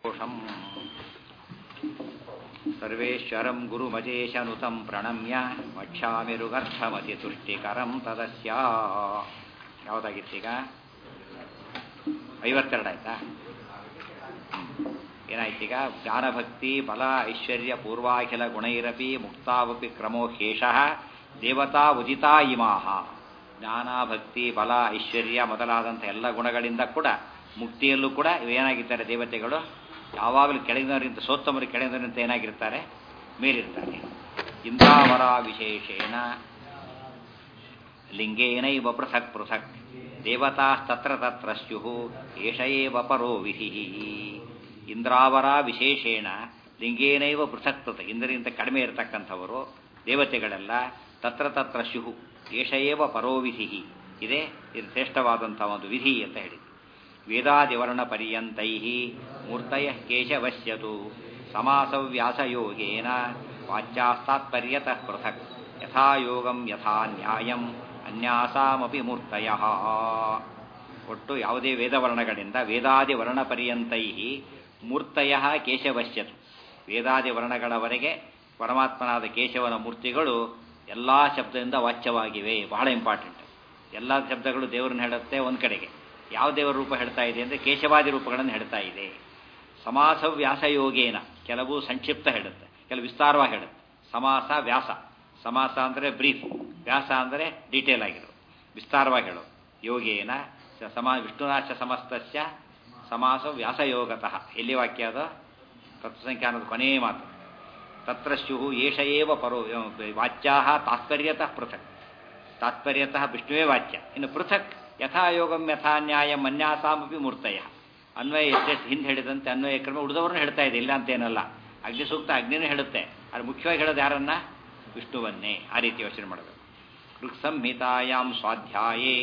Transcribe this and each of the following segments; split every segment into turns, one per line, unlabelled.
घोषम् सर्वेश्वरं गुरुमजेशनुतं प्रणम्य ವಕ್ಷ್ಯಾಮಿರುಗರ್ಥಮತಿತುಷ್ಟಿಕರಂ ತದಸ್ಯ ಯಾವುದಾಗಿತ್ತೀಗ ಐವತ್ತೆರಡು ಆಯ್ತಾ ಏನಾಯ್ತೀಗ ಜ್ಞಾನಭಕ್ತಿ ಬಲ ಐಶ್ವರ್ಯ ಪೂರ್ವಾಖಿಲ ಗುಣೈರಪಿ ಮುಕ್ತಾವಪಿ ಕ್ರಮೋ ಶೇಷಃ ದೇವತಾ ಉದಿತಾ ಇಮಾಹ ಜ್ಞಾನ ಭಕ್ತಿ ಬಲ ಐಶ್ವರ್ಯ ಮೊದಲಾದಂಥ ಎಲ್ಲ ಗುಣಗಳಿಂದ ಕೂಡ ಮುಕ್ತಿಯಲ್ಲೂ ಕೂಡ ಇವೇನಾಗಿದ್ದಾರೆ ದೇವತೆಗಳು ಯಾವಾಗಲೂ ಕೆಳಗಿನವರಿಂದ ಸೋತ್ತಮರು ಕೆಳಗಿನವರಿಂದ ಏನಾಗಿರ್ತಾರೆ ಮೇಲಿರ್ತಾರೆ ಇಂದ್ರಾವರ ವಿಶೇಷೇಣ ಲಿಂಗೇನೈವ ಪೃಥಕ್ ಪೃಥಕ್ ದೇವತಾಸ್ತತ್ರ ತತ್ರ ಸ್ಯು ಏಷ ಏವ ಪರೋ ವಿಹಿ ಇಂದ್ರಾವರ ವಿಶೇಷೇಣ ಲಿಂಗೇನೈವ ಪೃಥಕ್ ಪೃಥಕ್ ಇಂದ್ರಗಿಂತ ಕಡಿಮೆ ಇರತಕ್ಕಂಥವರು ದೇವತೆಗಳೆಲ್ಲ ತತ್ರ ತತ್ರ ಸ್ಯು ಏಷ ಏವ ಪರೋ ವಿಧಿ ಇದೇ ಇದು ಶ್ರೇಷ್ಠವಾದಂಥ ಒಂದು ವಿಧಿ ಅಂತ ಹೇಳಿದೆ ವೇದಾದಿವರ್ಣ ಪರ್ಯಂತೈ ಮೂರ್ತಯ ಕೇಶವಶ್ಯತು ಸಮಾಸವ್ಯಾಸಯೋಗೇನ ವಾಚ್ಯಾಸ್ತಾತ್ಪರ್ಯತಃ ಪೃಥಕ್ ಯಥಾಯೋಗಂ ಯಥಾ ನ್ಯಾಯಂ ಅನ್ಯಾಸಾಮಪಿ ಮೂರ್ತಯ ಒಟ್ಟು ಯಾವುದೇ ವೇದವರ್ಣಗಳಿಂದ ವೇದಾದಿ ವರ್ಣ ಪರ್ಯಂತೈ ಮೂರ್ತಯ ಕೇಶವಶ್ಯತು ವೇದಾದಿ ವರ್ಣಗಳವರೆಗೆ ಪರಮಾತ್ಮನಾದ ಕೇಶವನ ಮೂರ್ತಿಗಳು ಎಲ್ಲ ಶಬ್ದದಿಂದ ವಾಚ್ಯವಾಗಿವೆ ಬಹಳ ಇಂಪಾರ್ಟೆಂಟ್ ಎಲ್ಲ ಶಬ್ದಗಳು ದೇವರನ್ನ ಹೇಳುತ್ತೆ ಒಂದು ಕಡೆಗೆ ಯಾವ ದೇವರ ರೂಪ ಹೇಳ್ತಾ ಇದೆ ಅಂದರೆ ಕೇಶವಾದಿ ರೂಪಗಳನ್ನು ಹೇಳ್ತಾ ಇದೆ ಸಮಾಸ ವ್ಯಾಸಯೋಗೇನ ಕೆಲವು ಸಂಕ್ಷಿಪ್ತ ಹೇಳುತ್ತೆ ಕೆಲವು ವಿಸ್ತಾರವಾಗಿ ಹೇಳುತ್ತೆ ಸಮಾಸ ವ್ಯಾಸ ಸಮಾಸ ಅಂದರೆ ಬ್ರೀಫ್ ವ್ಯಾಸ ಅಂದರೆ ಡೀಟೇಲ್ ಆಗಿರೋದು ವಿಸ್ತಾರವಾಗಿ ಹೇಳೋದು ಯೋಗೇನ ಸಮಾ ವಿಷ್ಣುರಾಶ ಸಮಸ್ತಸ್ಯ ಸಮಾಸ ವ್ಯಾಸಯೋಗತಃ ಎಲ್ಲಿ ವಾಕ್ಯ ಅದು ತತ್ವಸಂಖ್ಯಾನದ ಕೊನೆಯ ಮಾತು ತತ್ರ ಸ್ಯು ಏಷ ಏವ ಪರೋ ವಾಚ್ಯಾ ತಾತ್ಪರ್ಯತಃ ಪೃಥಕ್ ತಾತ್ಪರ್ಯತಃ ವಿಷ್ಣುವೇ ವಾಚ್ಯ ಇನ್ನು ಪೃಥಕ್ ಯಥಾಯೋಗಂ ಯಥಾ ನ್ಯಾಯಂ ಅನ್ಯಾಸಾಮಪಿ ಮೂರ್ತಯ ಅನ್ವಯ ಎಷ್ಟೆಷ್ಟು ಹಿಂದೆ ಹೇಳಿದಂತೆ ಅನ್ವಯ ಕ್ರಮ ಉಳಿದವ್ರನ್ನ ಹೇಳ್ತಾ ಇದೆ ಇಲ್ಲ ಅಂತೇನಲ್ಲ ಅಗ್ನಿ ಸೂಕ್ತ ಅಗ್ನಿನೂ ಹೇಳುತ್ತೆ ಅದು ಮುಖ್ಯವಾಗಿ ಹೇಳೋದು ಯಾರನ್ನ ವಿಷ್ಣುವನ್ನೇ ಆ ರೀತಿ ಯೋಚನೆ ಮಾಡಬೇಕು ಋಕ್ ಸಂಹಿತಾಯಾಮ್ ಸ್ವಾಧ್ಯಾಯೇ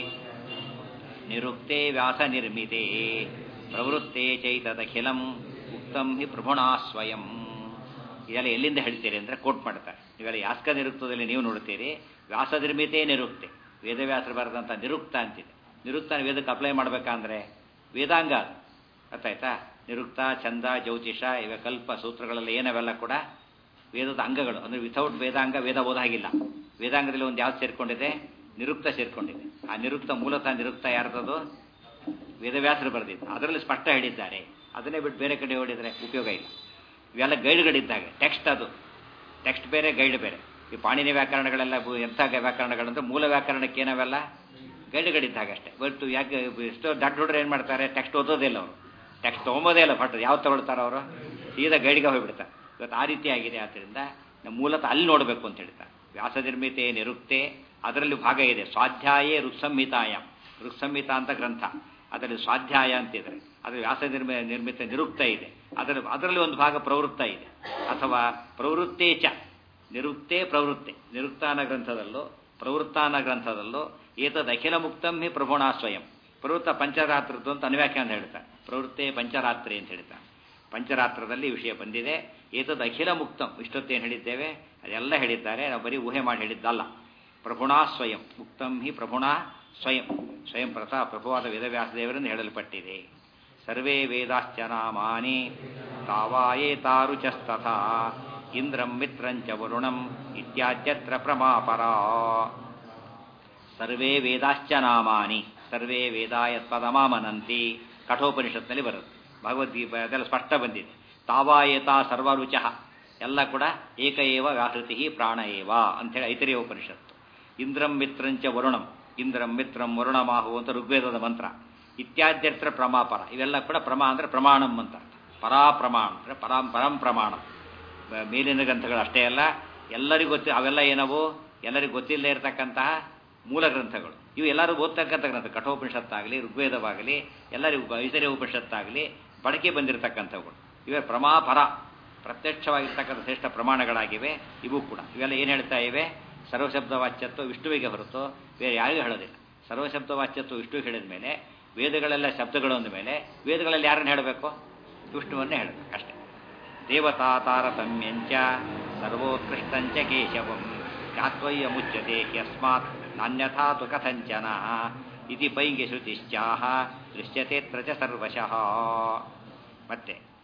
ನಿರುಕ್ತೆ ವ್ಯಾಸ ನಿರ್ಮಿತೆ ಪ್ರವೃತ್ತೆ ಚೈತದಖಿಲಂ ಉಕ್ತಂ ಹಿ ಪ್ರಭುಣಾ ಸ್ವಯಂ ಇದೆಲ್ಲ ಎಲ್ಲಿಂದ ಹೇಳ್ತೀರಿ ಅಂದರೆ ಕೋಟ್ ಮಾಡ್ತಾರೆ ಇವೆಲ್ಲ ಯಾಸ್ಕ ನಿರುಕ್ತದಲ್ಲಿ ನೀವು ನೋಡ್ತೀರಿ ವ್ಯಾಸ ನಿರ್ಮಿತೇ ನಿರುಕ್ತೆ ವೇದವ್ಯಾಸರು ಬರೆದಂಥ ನಿರುಕ್ತ ಅಂತಿದೆ ನಿರುಕ್ತ ವೇದಕ್ಕೆ ಅಪ್ಲೈ ಮಾಡಬೇಕಂದ್ರೆ ವೇದಾಂಗ ಅದು ಅರ್ಥಾಯ್ತಾ ನಿರುಕ್ತ ಚಂದ ಜ್ಯೋತಿಷ ಇವ ಕಲ್ಪ ಸೂತ್ರಗಳೆಲ್ಲ ಏನವೆಲ್ಲ ಕೂಡ ವೇದದ ಅಂಗಗಳು ಅಂದರೆ ವಿಥೌಟ್ ವೇದಾಂಗ ವೇದ ಓದಾಗಿಲ್ಲ ವೇದಾಂಗದಲ್ಲಿ ಒಂದು ಯಾವ್ದು ಸೇರ್ಕೊಂಡಿದೆ ನಿರುಕ್ತ ಸೇರ್ಕೊಂಡಿದೆ ಆ ನಿರುಕ್ತ ಮೂಲತಃ ನಿರುಕ್ತ ಯಾರ್ದದು ವೇದವ್ಯಾಸರು ಬರೆದಿದ್ದು ಅದರಲ್ಲಿ ಸ್ಪಷ್ಟ ಹೇಳಿದ್ದಾರೆ ಅದನ್ನೇ ಬಿಟ್ಟು ಬೇರೆ ಕಡೆ ಹೊಡಿದ್ರೆ ಉಪಯೋಗ ಇಲ್ಲ ಇವೆಲ್ಲ ಗೈಡ್ಗಳಿದ್ದಾಗ ಟೆಕ್ಸ್ಟ್ ಅದು ಟೆಕ್ಸ್ಟ್ ಬೇರೆ ಗೈಡ್ ಬೇರೆ ಈ ಪಾಣಿನಿ ವ್ಯಾಕರಣಗಳೆಲ್ಲ ಎಂಥ ವ್ಯಾಕರಣಗಳಂದ್ರೆ ಮೂಲ ವ್ಯಾಕರಣಕ್ಕೆ ಏನವೆಲ್ಲ ಗೈಡ್ಗಳಿದ್ದಾಗ ಅಷ್ಟೇ ಬಟ್ ಯಾಕೆ ಎಷ್ಟೋ ದಡ್ಡ ಹುಡ್ರು ಏನು ಮಾಡ್ತಾರೆ ಟೆಕ್ಸ್ಟ್ ಓದೋದೇ ಇಲ್ಲ ಅವರು ಟೆಕ್ಸ್ಟ್ ತೊಗೊಂಬೋದೇ ಇಲ್ಲ ಫಟ್ ಯಾವ ತಗೊಳ್ತಾರೆ ಅವರು ಸೀದಾ ಗೈಡ್ಗೆ ಹೋಗ್ಬಿಡ್ತಾರೆ ಇವತ್ತು ಆ ರೀತಿ ಆಗಿದೆ ಆದ್ದರಿಂದ ಮೂಲತಃ ಅಲ್ಲಿ ನೋಡಬೇಕು ಅಂತ ಹೇಳ್ತಾರೆ ವ್ಯಾಸ ನಿರ್ಮಿತೆ ನಿರುಕ್ತೆ ಅದರಲ್ಲಿ ಭಾಗ ಇದೆ ಸ್ವಾಧ್ಯಾಯೇ ಋಕ್ಸಂಹಿತಾಯ ಋಕ್ಸಂಹಿತ ಅಂತ ಗ್ರಂಥ ಅದರಲ್ಲಿ ಸ್ವಾಧ್ಯಾಯ ಅಂತಿದ್ರೆ ಅದರ ವ್ಯಾಸ ನಿರ್ಮಿ ನಿರ್ಮಿತ ನಿರುಕ್ತ ಇದೆ ಅದರ ಅದರಲ್ಲಿ ಒಂದು ಭಾಗ ಪ್ರವೃತ್ತ ಇದೆ ಅಥವಾ ಪ್ರವೃತ್ತೇ ಚ ನಿರುಕ್ತೆ ಪ್ರವೃತ್ತೆ ನಿರುಕ್ತಾನ ಗ್ರಂಥದಲ್ಲೂ ಪ್ರವೃತ್ತಾನ ಗ್ರಂಥದಲ್ಲೂ ಏತದ್ ಅಖಿಲ ಮುಕ್ತಂ ಹಿ ಪ್ರಭುಣಾ ಸ್ವಯಂ ಪ್ರವೃತ್ತ ಪಂಚರಾತ್ರದ್ದು ಅಂತ ಅನ್ವ್ಯಾಖ್ಯಾನ ಹೇಳ್ತಾರೆ ಪ್ರವೃತ್ತೆ ಪಂಚರಾತ್ರಿ ಅಂತ ಹೇಳ್ತಾರೆ ಪಂಚರಾತ್ರದಲ್ಲಿ ವಿಷಯ ಬಂದಿದೆ ಏತದ್ ಅಖಿಲ ಮುಕ್ತಂ ಇಷ್ಟೊತ್ತೇನು ಹೇಳಿದ್ದೇವೆ ಅದೆಲ್ಲ ಹೇಳಿದ್ದಾರೆ ನಾವು ಬರೀ ಊಹೆ ಮಾಡಿ ಹೇಳಿದ್ದಲ್ಲ ಪ್ರಭುಣಾ ಸ್ವಯಂ ಮುಕ್ತಂ ಹಿ ಪ್ರಭುಣಾ ಸ್ವಯಂ ಸ್ವಯಂ ಪ್ರಥ ಪ್ರಭುವಾದ ವೇದವ್ಯಾಸದೇವರಿಂದ ಹೇಳಲ್ಪಟ್ಟಿದೆ ಸರ್ವೇ ವೇದಾಶ್ಚ ನಾಮಾನಿ ತಾವಾಯೇತಾರುಚಸ್ತಥಾ ಇಂದ್ರಂ ಮಿತ್ರಂಚ ವರುಣಂ ಇತ್ಯಾದ್ಯತ್ರ ಪ್ರಮಾಪರ ಸರ್ವೇ ವೇದಾಶ್ಚ ನಾಮಾನಿ ಸರ್ವೇ ವೇದಾಯ ಪದಮಾಮನಂತಿ ಕಠೋಪನಿಷತ್ನಲ್ಲಿ ಬರುತ್ತೆ ಭಗವದ್ಗೀತೆ ಅದೆಲ್ಲ ಸ್ಪಷ್ಟ ಬಂದಿದೆ ತಾವಾಯೇತಾ ಸರ್ವರುಚ ಎಲ್ಲ ಕೂಡ ಏಕ ಏವ ವ್ಯಾಹೃತಿ ಪ್ರಾಣ ಏವ ಅಂಥೇಳಿ ಐತರಿಯ ಉಪನಿಷತ್ತು ಇಂದ್ರಂ ಮಿತ್ರಂಚ ವರುಣಂ ಇಂದ್ರಂ ಮಿತ್ರಂ ವರುಣಮಾಹು ಅಂತ ಋಗ್ವೇದದ ಮಂತ್ರ ಇತ್ಯಾದ್ಯತ್ರ ಪ್ರಮಾಪರ ಇವೆಲ್ಲ ಕೂಡ ಪ್ರಮಾ ಅಂದರೆ ಪ್ರಮಾಣಂ ಅಂತ ಪರಾ ಪ್ರಮಾಣ ಅಂದರೆ ಪರಾಂ ಪರಂ ಪ್ರಮಾಣ ಮೇಲಿನ ಗ್ರಂಥಗಳು ಅಷ್ಟೇ ಅಲ್ಲ ಎಲ್ಲರಿಗೂ ಗೊತ್ತಿ ಅವೆಲ್ಲ ಏನವು ಎಲ್ಲರಿಗೂ ಗೊತ್ತಿಲ್ಲದೆ ಇರತಕ್ಕಂತಹ ಮೂಲ ಗ್ರಂಥಗಳು ಇವು ಎಲ್ಲರೂ ಓದ್ತಕ್ಕಂಥ ಗ್ರಂಥ ಕಠೋಪನಿಷತ್ತಾಗಲಿ ಋಗ್ವೇದವಾಗಲಿ ಎಲ್ಲರಿಗೂ ಐತರ್ಯ ಉಪನಿಷತ್ತಾಗಲಿ ಬಳಕೆ ಬಂದಿರತಕ್ಕಂಥವುಗಳು ಇವೇ ಪ್ರಮಾಪರ ಪ್ರತ್ಯಕ್ಷವಾಗಿರ್ತಕ್ಕಂಥ ಶ್ರೇಷ್ಠ ಪ್ರಮಾಣಗಳಾಗಿವೆ ಇವು ಕೂಡ ಇವೆಲ್ಲ ಏನು ಹೇಳ್ತಾ ಇವೆ ಸರ್ವಶಬ್ದ ವಾಚ್ಯತ್ವ ವಿಷ್ಣುವಿಗೆ ಹೊರತು ಬೇರೆ ಯಾರಿಗೂ ಹೇಳೋದಿಲ್ಲ ಸರ್ವಶಬ್ದ ವಾಚ್ಯತ್ವ ವಿಷ್ಣುವಿಗೆ ಹೇಳಿದ ಮೇಲೆ ವೇದಗಳೆಲ್ಲ ಶಬ್ದಗಳು ಅಂದ ಮೇಲೆ ವೇದಗಳಲ್ಲಿ ಯಾರನ್ನು ಹೇಳಬೇಕು ವಿಷ್ಣುವನ್ನೇ ಹೇಳಬೇಕು ಅಷ್ಟೇ ದೇವತಾ ತಾರತಮ್ಯಂಚ ಸರ್ವೋತ್ಕೃಷ್ಟಂಚ ಕೇಶವಂ ಜ್ಞಾತ್ವಯ್ಯ ಮುಚ್ಯತೆ ಯಸ್ಮಾತ್ ನಾನ್ಯಥಾ ತು ಕಥಂಚನ ಇತಿ ಪೈಂಗೆ ಶ್ರುತಿಶ್ಚಾಹ ದೃಶ್ಯತೆ ತ್ರಚ ಸರ್ವಶಃ ಮತ್ತೆ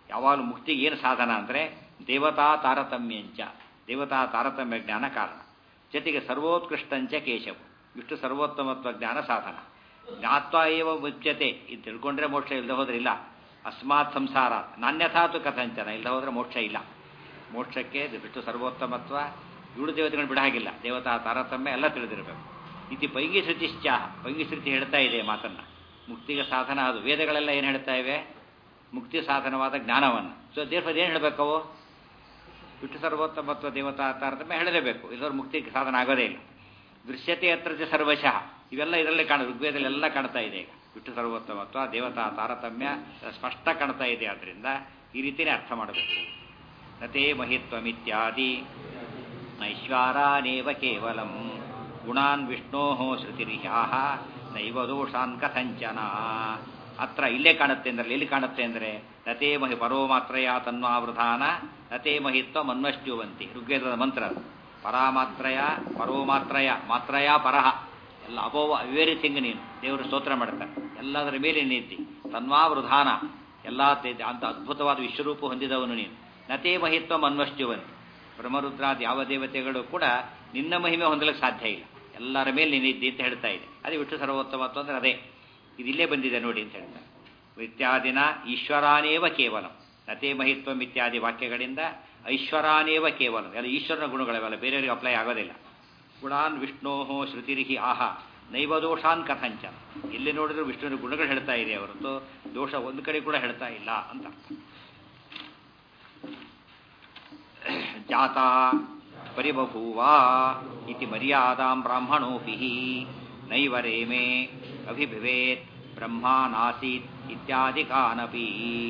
ಯಾವಾಗಲೂ ಮುಕ್ತಿಗೆ ಏನು ಸಾಧನ ಅಂದರೆ ದೇವತಾ ತಾರತಮ್ಯಂಚ ದೇವತಾ ತಾರತಮ್ಯ ಜ್ಞಾನ ಕಾರಣ ಜೊತೆಗೆ ಸರ್ವೋತ್ಕೃಷ್ಟಂಚ ಕೇಶವ ಇಷ್ಟು ಸರ್ವೋತ್ತಮತ್ವ ಜ್ಞಾನ ಸಾಧನ ಜ್ಞಾತ್ವ ಏವ ಮುಚ್ಯತೆ ಇದು ತಿಳ್ಕೊಂಡ್ರೆ ಮೋಕ್ಷ ಇಲ್ಲದೆ ಹೋದ್ರೆ ಇಲ್ಲ ಅಸ್ಮಾತ್ ಸಂಸಾರ ನಾನ್ಯಥಾತು ಕಥಂಚನ ಇಲ್ಲದೆ ಹೋದ್ರೆ ಮೋಕ್ಷ ಇಲ್ಲ ಮೋಕ್ಷಕ್ಕೆ ಬಿಟ್ಟು ಸರ್ವೋತ್ತಮತ್ವ ಇವಳು ದೇವತೆಗಳು ಬಿಡ ಹಾಗಿಲ್ಲ ದೇವತಾ ತಾರತಮ್ಯ ಎಲ್ಲ ತಿಳಿದಿರಬೇಕು ಇತಿ ಪೈಂಗಿ ಶ್ರುತಿಶ್ಚ ಪೈಂಗಿ ಶ್ರುತಿ ಹೇಳ್ತಾ ಇದೆ ಮಾತನ್ನ ಮುಕ್ತಿಗೆ ಸಾಧನ ಅದು ವೇದಗಳೆಲ್ಲ ಏನು ಹೇಳ್ತಾ ಇವೆ ಮುಕ್ತಿ ಸಾಧನವಾದ ಜ್ಞಾನವನ್ನು ಸೊ ದೇವರ ಏನು ಹೇಳಬೇಕವು ಬಿಟ್ಟು ಸರ್ವೋತ್ತಮತ್ವ ದೇವತಾ ತಾರತಮ್ಯ ಹೇಳಲೇಬೇಕು ಇಲ್ಲವ್ರ ಮುಕ್ತಿಗೆ ಸಾಧನ ಆಗೋದೇ ಇಲ್ಲ ದೃಶ್ಯತೆ ಹತ್ರ ಸರ್ವಶಃ ಇವೆಲ್ಲ ಇದರಲ್ಲೇ ಕಾಣ ಋಗ್ವೇದದಲ್ಲಿ ಎಲ್ಲ ಕಾಣ್ತಾ ಇದೆ ಈಗ ಬಿಟ್ಟು ಸರ್ವೋತ್ತಮತ್ವ ದೇವತಾ ತಾರತಮ್ಯ ಸ್ಪಷ್ಟ ಕಾಣ್ತಾ ಇದೆ ಆದ್ದರಿಂದ ಈ ರೀತಿಯೇ ಅರ್ಥ ಮಾಡಬೇಕು ನತೇ ಮಹಿತ್ವಮಿತ್ಯಾದಿ ನೈಶ್ವಾರಾನೇವ ಕೇವಲಂ ಗುಣಾನ್ ವಿಷ್ಣೋ ಶ್ರುತಿರಿಹ್ಯಾಹ ನೈವ ದೋಷಾನ್ ಕಥಂಚನ ಅತ್ರ ಇಲ್ಲೇ ಕಾಣುತ್ತೆ ಅಂದ್ರೆ ಎಲ್ಲಿ ಕಾಣುತ್ತೆ ಅಂದರೆ ನತೇ ಮಹಿ ಪರೋ ಮಾತ್ರಯ ತನ್ವಾವೃಧಾನ ನತೇ ಮಹಿತ್ವ ಮನ್ವಶ್ಚುವಂತಿ ಋಗ್ವೇದದ ಮಂತ್ರ ಪರಾಮಾತ್ರಯ ಪರೋ ಮಾತ್ರಯ ಮಾತ್ರಯ ಪರಹ ಎಲ್ಲ ಅಬೋವ ಎವ್ರಿಥಿಂಗ್ ನೀನು ದೇವರು ಸ್ತೋತ್ರ ಮಾಡ್ತಾರೆ ಎಲ್ಲದರ ಮೇಲೆ ನೀತಿ ತನ್ವಾವೃಧಾನ ಎಲ್ಲ ಅಂತ ಅದ್ಭುತವಾದ ವಿಶ್ವರೂಪ ಹೊಂದಿದವನು ನೀನು ನತೇ ಮಹಿತ್ವ ಮನ್ವಶ್ಚುವಂತಿ ಬ್ರಹ್ಮರುದ್ರಾದ ಯಾವ ದೇವತೆಗಳು ಕೂಡ ನಿನ್ನ ಮಹಿಮೆ ಹೊಂದಲಿಕ್ಕೆ ಸಾಧ್ಯ ಇಲ್ಲ ಎಲ್ಲರ ಮೇಲೆ ನೀನಿದ್ದಿ ಅಂತ ಹೇಳ್ತಾ ಇದೆ ಅದೇ ವಿಷ್ಣು ಸರ್ವೋತ್ತಮತ್ವ ಅಂದ್ರೆ ಅದೇ ಇದಿಲ್ಲೇ ಬಂದಿದೆ ನೋಡಿ ಅಂತ ಹೇಳ್ತಾರೆ ಇತ್ಯಾದಿನ ಈಶ್ವರಾನೇವ ಕೇವಲ ನತೇ ಮಹಿತ್ವಂ ಇತ್ಯಾದಿ ವಾಕ್ಯಗಳಿಂದ ಐಶ್ವರಾನೇವ ಕೇವಲ ಎಲ್ಲ ಈಶ್ವರನ ಗುಣಗಳವೆಲ್ಲ ಬೇರೆಯವರಿಗೆ ಅಪ್ಲೈ ಆಗೋದಿಲ್ಲ ಗುಣಾನ್ ವಿಷ್ಣೋ ಶ್ರುತಿರಿಹಿ ಆಹ ನೈವ ದೋಷಾನ್ ಕಥಂಚನ ಎಲ್ಲಿ ನೋಡಿದ್ರು ವಿಷ್ಣುವಿನ ಗುಣಗಳು ಹೇಳ್ತಾ ಇದೆ ಹೊರತು ದೋಷ ಒಂದು ಕಡೆ ಕೂಡ ಹೇಳ್ತಾ ಇಲ್ಲ ಅಂತ ಜಾತ ಪರಿಬಭೂವ ಇತಿ ಮರ್ಯಾದಾಂ ಬ್ರಾಹ್ಮಣೋಪಿ ನೈವ ರೇಮೆ ಅಭಿಭವೇತ್ ಬ್ರಹ್ಮಾನಾಸೀತ್ ಇತ್ಯಾದಿಕಾನಪಿ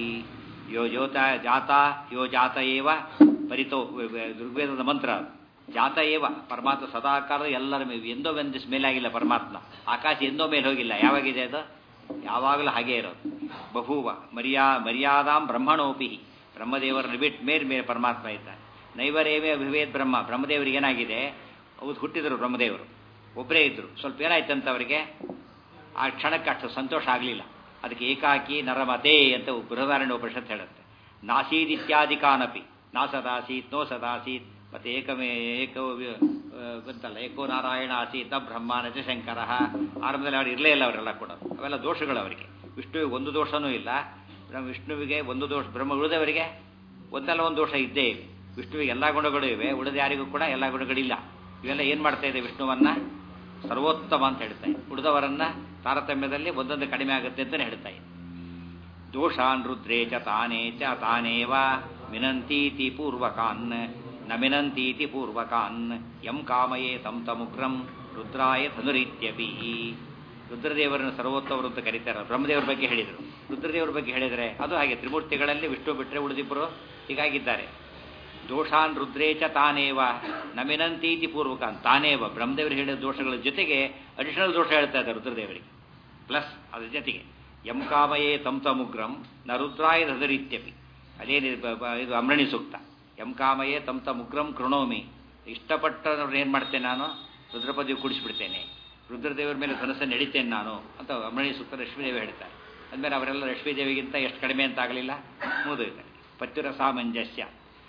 ಯೋ ಜೋತ ಜಾತ ಯೋ ಜಾತ ಏವ ಪರಿತೋ ಋಗ್ವೇದದ ಮಂತ್ರ ಜಾತ ಏವ ಪರಮಾತ್ಮ ಸದಾಕಾರದ ಎಲ್ಲರ ಮೇಲೆ ಎಂದೋ ಒಂದು ಮೇಲಾಗಿಲ್ಲ ಪರಮಾತ್ಮ ಆಕಾಶ ಎಂದೋ ಮೇಲೆ ಹೋಗಿಲ್ಲ ಯಾವಾಗಿದೆ ಅದು ಯಾವಾಗಲೂ ಹಾಗೇ ಇರೋದು ಬಹುವ ಮರ್ಯಾ ಮರ್ಯಾದಾಂ ಬ್ರಹ್ಮಣೋಪಿ ಬ್ರಹ್ಮದೇವರನ್ನು ಬಿಟ್ಟು ಮೇಲ್ ಮೇಲೆ ಪರಮಾತ್ಮ ಇದ್ದಾನೆ ನೈವರೇವೇ ಅಭಿವೇದ್ ಬ್ರಹ್ಮ ಬ್ರಹ್ಮದೇವರಿಗೆ ಏನಾಗಿದೆ ಹೌದು ಹುಟ್ಟಿದರು ಬ್ರಹ್ಮದೇವರು ಒಬ್ಬರೇ ಇದ್ದರು ಸ್ವಲ್ಪ ಏನಾಯ್ತಂತ ಅವರಿಗೆ ಆ ಕ್ಷಣಕ್ಕೆ ಅಷ್ಟು ಸಂತೋಷ ಆಗಲಿಲ್ಲ ಅದಕ್ಕೆ ಏಕಾಕಿ ನರಮತೆ ಅಂತ ಬೃಹದಾರಣ್ಯ ಉಪನಿಷತ್ ಹೇಳುತ್ತೆ ನಾಸೀದ್ ಇತ್ಯಾದಿ ಕಾನಪಿ ನಾಸದಾಸೀತ್ ನೋ ಸದಾಸೀತ್ ಮತ್ತೆ ಏಕಮೇ ಏಕೋ ಗೊತ್ತಲ್ಲ ಏಕೋ ನಾರಾಯಣ ಆಸೀತ ಬ್ರಹ್ಮ ನಚ ಶಂಕರ ಆರಂಭದಲ್ಲಿ ಅವ್ರು ಇರಲೇ ಇಲ್ಲ ಅವರೆಲ್ಲ ಕೂಡ ಅವೆಲ್ಲ ದೋಷಗಳು ಅವರಿಗೆ ವಿಷ್ಣುವಿಗೆ ಒಂದು ದೋಷನೂ ಇಲ್ಲ ವಿಷ್ಣುವಿಗೆ ಒಂದು ದೋಷ ಬ್ರಹ್ಮ ಉಳಿದವರಿಗೆ ಒಂದಲ್ಲ ಒಂದು ದೋಷ ಇದ್ದೇ ಇವೆ ವಿಷ್ಣುವಿಗೆ ಎಲ್ಲ ಗುಣಗಳು ಇವೆ ಉಳಿದ ಯಾರಿಗೂ ಕೂಡ ಎಲ್ಲ ಗುಣಗಳಿಲ್ಲ ಇವೆಲ್ಲ ಏನು ಮಾಡ್ತಾ ಇದೆ ವಿಷ್ಣುವನ್ನ ಸರ್ವೋತ್ತಮ ಅಂತ ಹೇಳ್ತಾ ಇದೆ ಉಳಿದವರನ್ನ ತಾರತಮ್ಯದಲ್ಲಿ ಒಂದೊಂದು ಕಡಿಮೆ ಆಗುತ್ತೆ ಅಂತಲೇ ಹೇಳ್ತಾ ಇದೆ ದೋಷಾನ್ ರುದ್ರೇ ಚ ತಾನೇ ಚ ತಾನೇವ ಮಿನಂತೀತಿ ಪೂರ್ವಕಾನ್ ನ ಮಿನಂತೀತಿ ಪೂರ್ವಕಾನ್ ಯಂ ಕಾಮಯೇ ತಂ ತಮುಗ್ರಂ ರುದ್ರಾಯ ಧನುರೀತ್ಯಪಿ ರುದ್ರದೇವರನ್ನು ಸರ್ವೋತ್ತಮರು ಅಂತ ಕರೀತಾರೆ ಬ್ರಹ್ಮದೇವರ ಬಗ್ಗೆ ಹೇಳಿದರು ರುದ್ರದೇವರ ಬಗ್ಗೆ ಹೇಳಿದರೆ ಅದು ಹಾಗೆ ತ್ರಿಮೂರ್ತಿಗಳಲ್ಲಿ ವಿಷ್ಣು ಬಿಟ್ಟರೆ ಉಳಿದಿಬ್ಬರು ಹೀಗಾಗಿದ್ದಾರೆ ದೋಷಾನ್ ರುದ್ರೇಚ ತಾನೇವ ನಮಿನಂತೀತಿ ಪೂರ್ವಕ ತಾನೇವ ಬ್ರಹ್ಮದೇವರು ಹೇಳಿದ ದೋಷಗಳ ಜೊತೆಗೆ ಅಡಿಷನಲ್ ದೋಷ ಹೇಳ್ತಾ ಇದ್ದಾರೆ ರುದ್ರದೇವರಿಗೆ ಪ್ಲಸ್ ಅದ್ರ ಜೊತೆಗೆ ಯಂ ಕಾಮಯೇ ತಂ ತಮುಗ್ರಂ ನ ರುದ್ರಾಯ ಹೃದರಿತ್ಯಪಿ ಅದೇನು ಇದು ಅಮ್ರಣಿ ಸೂಕ್ತ ಯಂ ಕಾಮಯೇ ತಂ ತಮುಗ್ರಂ ಕೃಣೋಮಿ ಇಷ್ಟಪಟ್ಟವ್ರನ್ನ ಏನು ಮಾಡ್ತೇನೆ ನಾನು ರುದ್ರಪದಿ ಕೂಡಿಸ್ಬಿಡ್ತೇನೆ ರುದ್ರದೇವರ ಮೇಲೆ ಧನಸ್ಸನ್ನು ನಡಿತೇನೆ ನಾನು ಅಂತ ಅಮ್ರಣಿ ಸೂಕ್ತ ಲಕ್ಷ್ಮೀದೇವಿ ಹೇಳ್ತಾರೆ ಅಂದಮೇಲೆ ಅವರೆಲ್ಲ ಲಕ್ಷ್ಮೀದೇವಿಗಿಂತ ಎಷ್ಟು ಕಡಿಮೆ ಅಂತ ಆಗಲಿಲ್ಲ ಮುಗಿದು ಪತ್ಯುರ ಸಾಮಂಜಸ್ಯ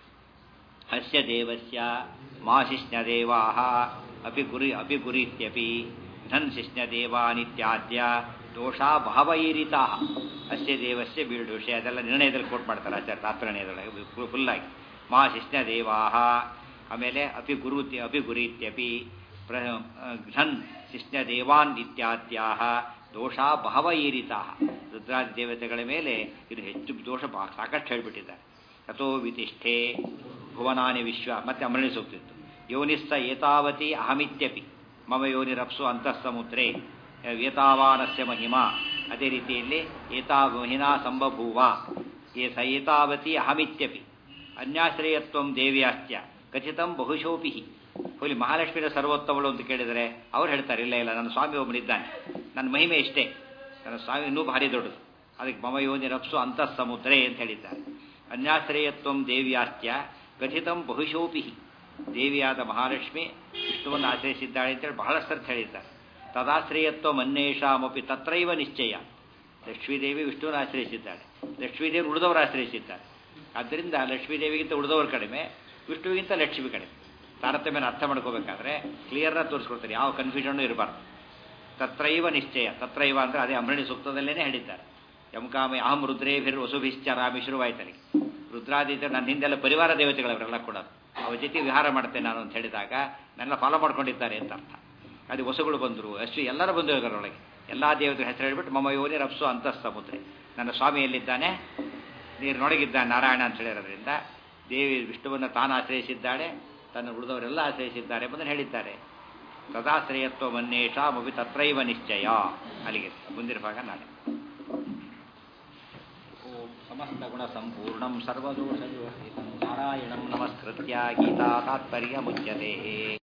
ಅಸ್ಯ ದೇವಸ್ಯ ಮಾ ಶಿಷ್ಣದೇವಾಃ ಅಪಿ ಗುರಿ ಅಪಿ ಗುರಿತ್ಯಪಿ ಧನ್ ಶಿಷ್ಣದೇವಾನಿತ್ಯಾದ್ಯ ದೋಷಾ ಭಾವೈರಿತಾ ಅಸ್ಯ ದೇವಸ್ಯ ಬೀಳು ವಿಷಯ ಅದೆಲ್ಲ ನಿರ್ಣಯದಲ್ಲಿ ಕೋಟ್ ಮಾಡ್ತಾರೆ ಆಚಾರ್ಯ ತಾತ್ಪರ್ಯದೊಳಗೆ ಫುಲ್ಲಾಗಿ ಮಾ ಶಿಷ್ಣದೇವಾಃ ಆಮೇಲೆ ಅಪಿ ಗುರು ಅಪಿ ಗುರಿತ್ಯಪಿ ಪ್ರ ಘನ್ ಶಿಷ್ಣದೇವಾನ್ ಇತ್ಯಾದ್ಯಾಹ ದೋಷಾ ಭಾವೈರಿತಾ ರುದ್ರಾದಿ ದೇವತೆಗಳ ಮೇಲೆ ಇದು ಹೆಚ್ಚು ದೋಷ ಸಾಕಷ್ಟು ಹೇಳಿಬಿಟ್ಟಿದ್ದಾರೆ ತಥೋ ವಿತಿಷ್ಠೆ ಭುವನಾನಿ ವಿಶ್ವ ಮತ್ತೆ ಅಮರಣಿ ಸೂಕ್ತಿತ್ತು ಯೋನಿಸ್ಸ ಏತಾವತಿ ಅಹಮಿತ್ಯಪಿ ಮಮ ಯೋನಿರಪ್ಸು ಅಂತಃಸಮುದ್ರೇ ಏತಾವಾನಸ್ಯ ಮಹಿಮಾ ಅದೇ ರೀತಿಯಲ್ಲಿ ಏತಾ ಮಹಿನಾ ಸಂಬಭೂವ ಏ ಸ ಏತಾವತಿ ಅಹಮಿತ್ಯಪಿ ಅನ್ಯಾಶ್ರಯತ್ವಂ ದೇವ್ಯಾಶ್ಚ ಖಚಿತಂ ಬಹುಶೋಪಿ ಹೋಲಿ ಮಹಾಲಕ್ಷ್ಮಿಯ ಸರ್ವೋತ್ತಮಳು ಅಂತ ಕೇಳಿದರೆ ಅವ್ರು ಹೇಳ್ತಾರೆ ಇಲ್ಲ ಇಲ್ಲ ನನ್ನ ಸ್ವಾಮಿ ಒಬ್ಬನಿದ್ದಾನೆ ನನ್ನ ಮಹಿಮೆ ಇಷ್ಟೇ ನನ್ನ ಸ್ವಾಮಿ ಇನ್ನೂ ಭಾರಿ ದೊಡ್ಡದು ಅದಕ್ಕೆ ಮಮ ಯೋನಿ ರಪ್ಸು ಅಂತಃ ಸಮುದ್ರೇ ಅಂತ ಹೇಳಿದ್ದಾರೆ ಅನ್ಯಾಶ್ರಯತ್ವಂ ದೇವ್ಯಾಶ್ಚ ಕಥಿತಂ ಬಹುಶೋಪಿ ದೇವಿಯಾದ ಮಹಾಲಕ್ಷ್ಮಿ ವಿಷ್ಣುವನ್ನು ಆಶ್ರಯಿಸಿದ್ದಾಳೆ ಅಂತೇಳಿ ಬಹಳಷ್ಟು ಅರ್ಥ ಹೇಳಿದ್ದಾರೆ ತದಾಶ್ರಯತ್ವ ಮನ್ನೇಷಾಮಪಿ ತತ್ರೈವ ನಿಶ್ಚಯ ಲಕ್ಷ್ಮೀದೇವಿ ವಿಷ್ಣುವನ್ನು ಆಶ್ರಯಿಸಿದ್ದಾಳೆ ಲಕ್ಷ್ಮೀದೇವಿ ಉಳಿದವರು ಆಶ್ರಯಿಸಿದ್ದಾರೆ ಆದ್ದರಿಂದ ಲಕ್ಷ್ಮೀದೇವಿಗಿಂತ ಉಳಿದವರು ಕಡಿಮೆ ವಿಷ್ಣುವಿಗಿಂತ ಲಕ್ಷ್ಮಿ ಕಡಿಮೆ ತಾರತಮ್ಯನ ಅರ್ಥ ಮಾಡ್ಕೋಬೇಕಾದ್ರೆ ಕ್ಲಿಯರ್ನ ತೋರಿಸ್ಕೊಡ್ತಾರೆ ಯಾವ ಕನ್ಫ್ಯೂಷನ್ನು ಇರಬಾರ್ದು ತತ್ರೈವ ನಿಶ್ಚಯ ತತ್ರೈವ ಅಂದರೆ ಅದೇ ಅಮೃಣಿ ಸೂಕ್ತದಲ್ಲೇ ಹೇಳಿದ್ದಾರೆ ಯಮಕಾಮಿ ಅಹಂ ರುದ್ರೇಭಿರ್ ವಸುಭಿಶ್ಚರಾಮಿ ಶುರುವಾಯ್ತಲ್ಲಿ ರುದ್ರಾದಿತ್ಯ ನನ್ನ ಹಿಂದೆಲ್ಲ ಪರಿವಾರ ದೇವತೆಗಳವರೆಲ್ಲ ಕೂಡ ಅವ್ರ ಜೊತೆ ವಿಹಾರ ಮಾಡ್ತೇನೆ ನಾನು ಅಂತ ಹೇಳಿದಾಗ ನನ್ನ ಫಾಲೋ ಮಾಡ್ಕೊಂಡಿದ್ದಾರೆ ಅಂತ ಅರ್ಥ ಅದು ವಸುಗಳು ಬಂದರು ಅಷ್ಟು ಎಲ್ಲರೂ ಬಂದರು ಅದರೊಳಗೆ ಎಲ್ಲ ದೇವತೆಗಳ ಹೆಸರು ಹೇಳ್ಬಿಟ್ಟು ಮಮ್ಮ ಯೋನಿ ರಪ್ಸು ಅಂತಃ ಸಮುದ್ರೆ ನನ್ನ ಸ್ವಾಮಿ ಎಲ್ಲಿದ್ದಾನೆ ನೀರಿನೊಳಗಿದ್ದಾನೆ ನಾರಾಯಣ ಅಂತ ಹೇಳಿರೋದ್ರಿಂದ ದೇವಿ ವಿಷ್ಣುವನ್ನು ತಾನು ಆಶ್ರಯಿಸಿದ್ದಾಳೆ ತನ್ನ ಉಳಿದವರೆಲ್ಲ ಆಶ್ರಯಿಸಿದ್ದಾರೆ ಎಂಬುದನ್ನು ಹೇಳಿದ್ದಾರೆ ತದಾಶ್ರಯತ್ವ ಮನ್ನೇಷ ಮವಿ ತತ್ರೈವ ನಿಶ್ಚಯ ಅಲ್ಲಿಗೆ ಮುಂದಿನ ಭಾಗ ನಾಳೆ ಓಂ ಸಮಸ್ತ ಗುಣ ಸಂಪೂರ್ಣಂ ಸರ್ವದೋಷ ನಾರಾಯಣಂ ನಮಸ್ಕೃತ್ಯ ಗೀತಾ ತಾತ್ಪರ್ಯ ಮುಚ್ಯತೆ